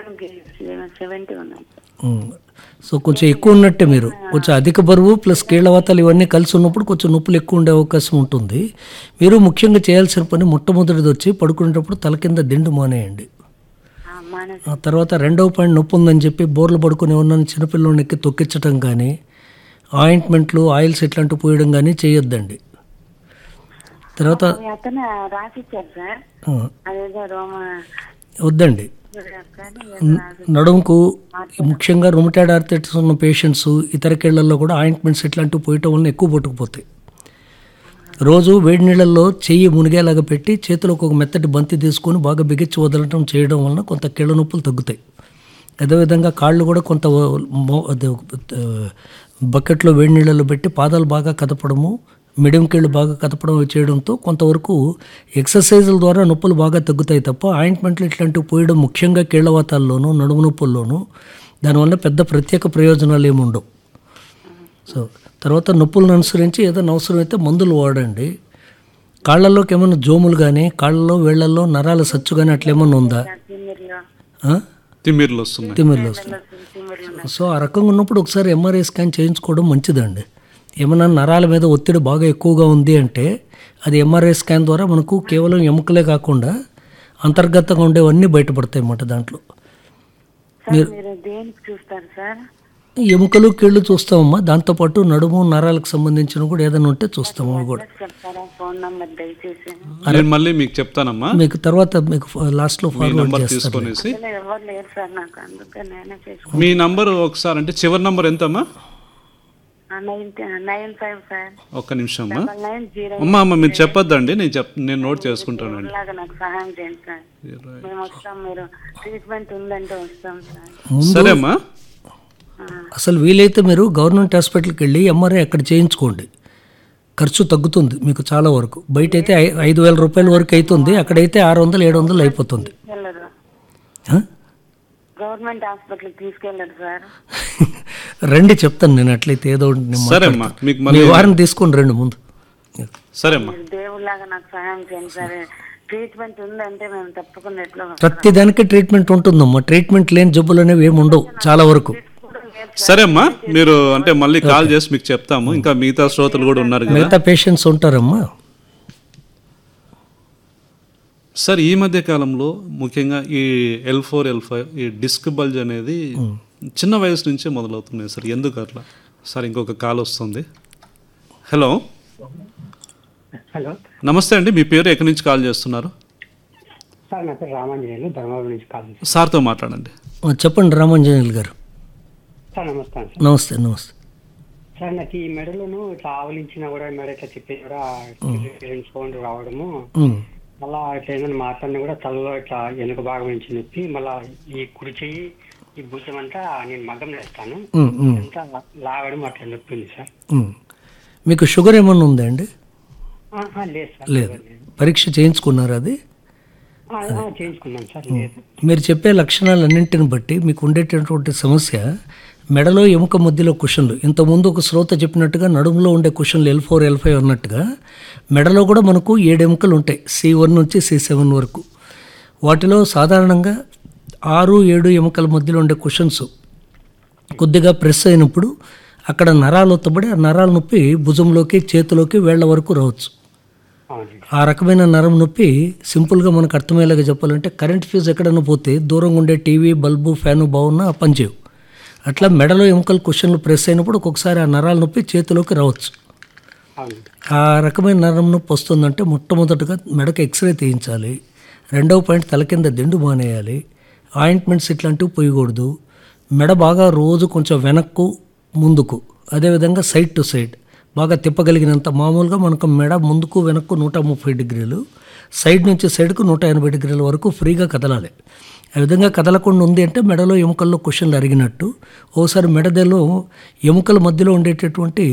ప్రస్తుతానికి సెవెంటీ ఉన్నాయి ఉమ్. సో కొంచెం ఎక్కువ ఉన్నట్టే మీరు కొంచెం అధిక బరువు ప్లస్ కీళ్ళవాతాలు ఇవన్నీ కలిసి ఉన్నప్పుడు కొంచెం నొప్పులు ఎక్కువ ఉండే అవకాశం ఉంటుంది మీరు ముఖ్యంగా చేయాల్సిన పని మొట్టమొదటిది వచ్చి పడుకునేటప్పుడు తల కింద దిండు మానేయండి ఆ, మానేసి ఆ తర్వాత రెండవ పాయింట్ నొప్పి ఉందని చెప్పి బోర్లు పడుకుని ఉన్నాను చిన్నపిల్లల్ని ఎక్కి తొక్కించడం కానీ ఆయింట్మెంట్లు ఆయిల్స్ ఇట్లాంటివి పోయడం కానీ చేయొద్దండి తర్వాత అవి అతను రాసిచ్చారు సార్ ఆ, అదేదో రోమ వద్దండి కానీ నడుముకు ముఖ్యంగా రుమటాయిడ్ ఆర్థరైటిస్ ఉన్న పేషెంట్స్ ఇతర కీళ్ళల్లో కూడా ఆయింట్మెంట్స్ ఇట్లాంటివి పోయటం వలన ఎక్కువ పట్టుకుపోతాయి రోజు వేడి నీళ్ళల్లో చెయ్యి మునిగేలాగా పెట్టి చేతిలోకి ఒక మెత్తటి బంతి తీసుకొని బాగా బిగించి వదలటం చేయడం వలన కొంత కీళ్ళ నొప్పులు తగ్గుతాయి అదేవిధంగా కాళ్ళు కూడా కొంత మో- అదే, ఆ, బకెట్లో వేడి నీళ్ళలో పెట్టి పాదాలు బాగా కదపడము మిడియం కీళ్ళు బాగా కదపడం చేయడంతో కొంతవరకు ఎక్సర్సైజుల ద్వారా నొప్పులు బాగా తగ్గుతాయి తప్ప ఆయింట్మెంట్లు ఇట్లాంటివి పోయడం ముఖ్యంగా కీళ్ళవాతాల్లోనూ నడుము నొప్పుల్లోనూ దానివల్ల పెద్ద ప్రత్యేక ప్రయోజనాలు ఏమి ఉండవు సో తర్వాత నొప్పులను అనుసరించి ఏదైనా అవసరమైతే మందులు వాడండి కాళ్ళల్లోకి ఏమైనా జోములు కానీ కాళ్ళలో వేళ్లలో నరాల సచ్చు కానీ అట్లా ఏమైనా ఉందా తిమ్మిరిలో ఆ? తిమ్మిర్లు వస్తున్నాయి తిమ్మిర్లు వస్తుంది తిమ్మిరిలో సో ఆ రకంగా ఉన్నప్పుడు ఒకసారి ఎంఆర్ఐ స్కాన్ చేయించుకోవడం మంచిదండి ఏమైనా నరాల మీద ఒత్తిడి బాగా ఎక్కువగా ఉంది అంటే అది ఎంఆర్ఐ స్కాన్ ద్వారా మనకు కేవలం ఎముకలే కాకుండా అంతర్గతంగా ఉండేవన్నీ బయటపడతాయి అన్నమాట దాంట్లో సార్ మీరు దేనికి చూస్తారు సార్ ఎముకలు కీళ్ళు చూస్తామమ్మా దాంతోపాటు నడుము నరాలకు సంబంధించిన కూడా ఏదైనా ఉంటే చూస్తాము అవి కూడా చెప్తారా ఫోన్ నంబర్ దయచేసి నేను మళ్ళీ మీకు చెప్తానమ్మా మీకు తర్వాత మీకు లాస్ట్లో మీ ఫార్వర్డ్ నంబర్ చేస్తాను తీసుకొనేసి అసలు ఎవరు లేరు సార్ నాకు అందుకే నేనే చేసుకుంటాను మీ నంబర్ ఒకసారి అంటే చివరి నంబర్ ఎంతమ్మా నైన్ నైన్ ఫైవ్ సార్ ఒక్క నిమిషం అమ్మా డబల్ నైన్ జీరో అమ్మా అమ్మ మీరు చెప్పొద్దండి నేను చెప్ నేను నోట్ చేసుకుంటానండి లాగా నాకు సహాయం చేయండి సార్ మేము వస్తాం మీరు ట్రీట్మెంట్ ఉందంటే వస్తాం సార్ సరే అమ్మా అసలు వీలైతే మీరు గవర్నమెంట్ హాస్పిటల్కి వెళ్ళి ఎంఆర్ఐ అక్కడ చేయించుకోండి ఖర్చు తగ్గుతుంది మీకు చాలా వరకు బయట అయితే ఐ- ఐదు వేల రూపాయల వరకు అవుతుంది అక్కడైతే ఆరు వందలు ఏడు వందలు అయిపోతుంది వెళ్ళరు ఆ? గవర్నమెంట్ హాస్పిటల్కి తీసుకెళ్ళరు సార్ రండి చెప్తాను నేను అట్లయితే ఏదో ఒకటి నేను సరే అమ్మా మీకు మీ మళ్ళీ వారిని తీసుకొని రండి ముందు సరే అమ్మా మీరు దేవుళ్ళలాగా నాకు సహాయం చేయండి సార్ ట్రీట్మెంట్ ఉందంటే మేము తప్పకుండా ఎట్లా వస్తాం. ప్రతి దానికి ట్రీట్మెంట్ ఉంటుందమ్మా ట్రీట్మెంట్ లేని జబ్బులు అనేవి ఏమి ఉండవు చాలా వరకు కూడా లేదు సరే అమ్మా మీరు అంటే మళ్ళీ కాల్ చేసి మీకు చెప్తాము ఇంకా మిగతా శ్రోతలు కూడా ఉన్నారు కదా మిగతా పేషెంట్స్ ఉంటారమ్మా సార్ ఈ మధ్య కాలంలో ముఖ్యంగా ఈ ఎల్ ఫోర్ ఎల్ ఫైవ్ ఈ డిస్క్ బల్జ్ అనేది చిన్న వయసు నుంచే మొదలవుతున్నాయి సార్ ఎందుకు అట్లా సార్ ఇంకొక కాల్ వస్తుంది హలో హలో నమస్తే అండి మీ పేరు ఎక్కడి నుంచి కాల్ చేస్తున్నారు సార్ నా పేరు రామాంజనేయులు ధర్మవరం నుంచి కాల్ చేశాను సార్తో మాట్లాడండి ఆ, చెప్పండి రామాంజనేయులు గారు సార్ నమస్కారం సార్ నమస్తే నమస్తే సార్ నాకు ఈ మెడలోను ఇట్లా ఆవలించినా కూడా మెడ ఇట్లా చెప్పి కూడా రెండు సౌండ్ రావడము ఉమ్, మళ్ళా ఇట్లా ఏదైనా మాట్లాడినా కూడా తలలో ఇట్లా వెనుక భాగం నుంచి నొప్పి మళ్ళా ఈ కుడి చెయ్యి ఈ భుజం అంతా నేను మగ్గం వేస్తాను ఉమ్, ఉమ్, అంతా లాగడం అట్లా నొప్పి ఉంది సార్ ఉమ్. మీకు షుగర్ ఏమన్నా ఉందా అండి ఆహా, లేదు సార్ లేదు పరీక్ష చేయించుకున్నారా అది ఆ, ఆ, చేయించుకున్నాను సార్ లేదు మీరు చెప్పే లక్షణాలన్నింటిని బట్టి మీకు ఉండేటటువంటి సమస్య మెడలో ఎముక మధ్యలో కుషన్లు ఇంతకుముందు ఒక శ్రోత చెప్పినట్టుగా నడుములో ఉండే కుషన్లు ఎల్ ఫోర్ ఎల్ ఫైవ్ అన్నట్టుగా మెడలో కూడా మనకు ఏడు ఎముకలు ఉంటాయి సి వన్ నుంచి సి సెవెన్ వరకు వాటిలో సాధారణంగా ఆరు ఏడు ఎముకల మధ్యలో ఉండే కుషన్స్ కొద్దిగా ప్రెస్ అయినప్పుడు అక్కడ నరాలు ఒత్తబడి ఆ నరాల నొప్పి భుజంలోకి చేతిలోకి వేళ్ల వరకు రావచ్చు అవునండి ఆ రకమైన నరం నొప్పి సింపుల్గా మనకు అర్థమయ్యేలాగా చెప్పాలంటే కరెంట్ ఫ్యూజ్ ఎక్కడైనా పోతే దూరంగా ఉండే టీవీ బల్బు ఫ్యాను బాగున్నా పనిచేయవు అట్లా మెడలో ఎముకలు క్వశ్చన్లు ప్రెస్ అయినప్పుడు ఒక్కొక్కసారి ఆ నరాల నొప్పి చేతిలోకి రావచ్చు అవునండి ఆ రకమైన నరం నొప్పి వస్తుందంటే మొట్టమొదటిగా మెడకు ఎక్స్రే తీయించాలి రెండవ పాయింట్ తల కింద దిండు మానేయాలి ఆయింట్మెంట్స్ ఇట్లాంటివి పోయకూడదు మెడ బాగా రోజు కొంచెం వెనక్కు ముందుకు అదేవిధంగా సైడ్ టు సైడ్ బాగా తిప్పగలిగినంత మామూలుగా మనకు మెడ ముందుకు వెనక్కు నూట ముప్పై డిగ్రీలు సైడ్ నుంచి సైడ్కు నూట ఎనభై డిగ్రీల వరకు ఫ్రీగా కదలాలి ఆ విధంగా కదలకుండా ఉంది అంటే మెడలో ఎముకల్లో కుషన్లు అరిగినట్టు ఓసారి మెడదలో ఎముకల మధ్యలో ఉండేటటువంటి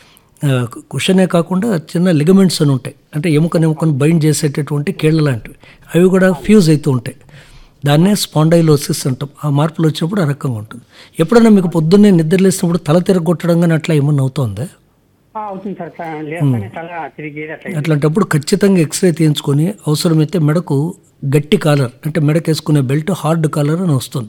ఆ, కుషనే కాకుండా చిన్న లిగమెంట్స్ అని ఉంటాయి అంటే ఎముకను ఎముకను బైండ్ చేసేటటువంటి కీళ్ళ లాంటివి అవి కూడా ఫ్యూజ్ అవుతూ ఉంటాయి దాన్నే స్పాండైలోసిస్ అంటాం ఆ మార్పులు వచ్చినప్పుడు ఆ రకంగా ఉంటుంది ఎప్పుడైనా మీకు పొద్దున్నే నిద్రలేసినప్పుడు తల తిరగొట్టడం కానీ అట్లా ఏమన్నా అవుతుందా ఆ, అవుతుంది సార్ త- లేస్తేనే తల తిరిగేది అట్లా అట్లాంటప్పుడు ఖచ్చితంగా ఎక్స్రే తీయించుకొని అవసరమైతే మెడకు గట్టి కాలర్ అంటే మెడకేసుకునే బెల్ట్ హార్డ్ కాలర్ అని వస్తుంది